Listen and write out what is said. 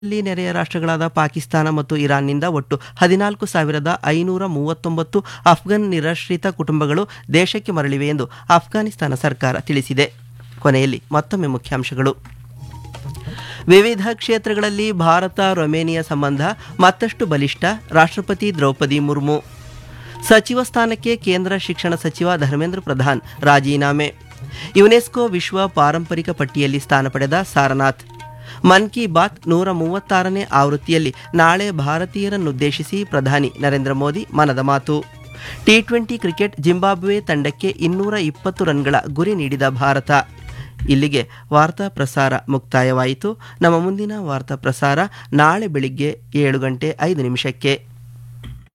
ಇಲ್ಲಿ ನೆರೆಯ ರಾಷ್ಟ್ರಗಳಾದ ಪಾಕಿಸ್ತಾನ ಮತ್ತು ಇರಾನ್ನಿಂದ ಒಟ್ಟು ಹದಿನಾಲ್ಕು ಸಾವಿರದ ಐನೂರ ಮೂವತ್ತೊಂಬತ್ತು ಅಫ್ಘನ್ ನಿರಾಶ್ರಿತ ಕುಟುಂಬಗಳು ದೇಶಕ್ಕೆ ಮರಳಿವೆ ಎಂದು ಅಫ್ಘಾನಿಸ್ತಾನ ಸರ್ಕಾರ ತಿಳಿಸಿದೆ ಕೊನೆಯಲ್ಲಿ ಮತ್ತೊಮ್ಮೆ ಮುಖ್ಯಾಂಶಗಳು ವಿವಿಧ ಕ್ಷೇತ್ರಗಳಲ್ಲಿ ಭಾರತ ರೊಮೇನಿಯಾ ಸಂಬಂಧ ಮತ್ತಷ್ಟು ಬಲಿಷ್ಠ ರಾಷ್ಟ್ರಪತಿ ದ್ರೌಪದಿ ಮುರ್ಮು ಸಚಿವ ಸ್ಥಾನಕ್ಕೆ ಕೇಂದ್ರ ಶಿಕ್ಷಣ ಸಚಿವ ಧರ್ಮೇಂದ್ರ ಪ್ರಧಾನ್ ರಾಜೀನಾಮೆ ಯುನೆಸ್ಕೋ ವಿಶ್ವ ಪಾರಂಪರಿಕ ಪಟ್ಟಿಯಲ್ಲಿ ಸ್ಥಾನ ಪಡೆದ ಸಾರನಾಥ್ ಮನ್ ಕಿ ಬಾತ್ ನೂರ ಮೂವತ್ತಾರನೇ ಆವೃತ್ತಿಯಲ್ಲಿ ನಾಳೆ ಭಾರತೀಯರನ್ನುದ್ದೇಶಿಸಿ ಪ್ರಧಾನಿ ನರೇಂದ್ರ ಮೋದಿ ಮನದ ಮಾತು ಟಿ ಟ್ವೆಂಟಿ ಕ್ರಿಕೆಟ್ ಜಿಂಬಾಬ್ವೆ ತಂಡಕ್ಕೆ ಇನ್ನೂರ ಇಪ್ಪತ್ತು ರನ್ಗಳ ಗುರಿ ನೀಡಿದ ಭಾರತ ಇಲ್ಲಿಗೆ ವಾರ್ತಾ ಪ್ರಸಾರ ಮುಕ್ತಾಯವಾಯಿತು ನಮ್ಮ ಮುಂದಿನ ವಾರ್ತಾ ಪ್ರಸಾರ ನಾಳೆ ಬೆಳಿಗ್ಗೆ ಏಳು ಗಂಟೆ ಐದು ನಿಮಿಷಕ್ಕೆ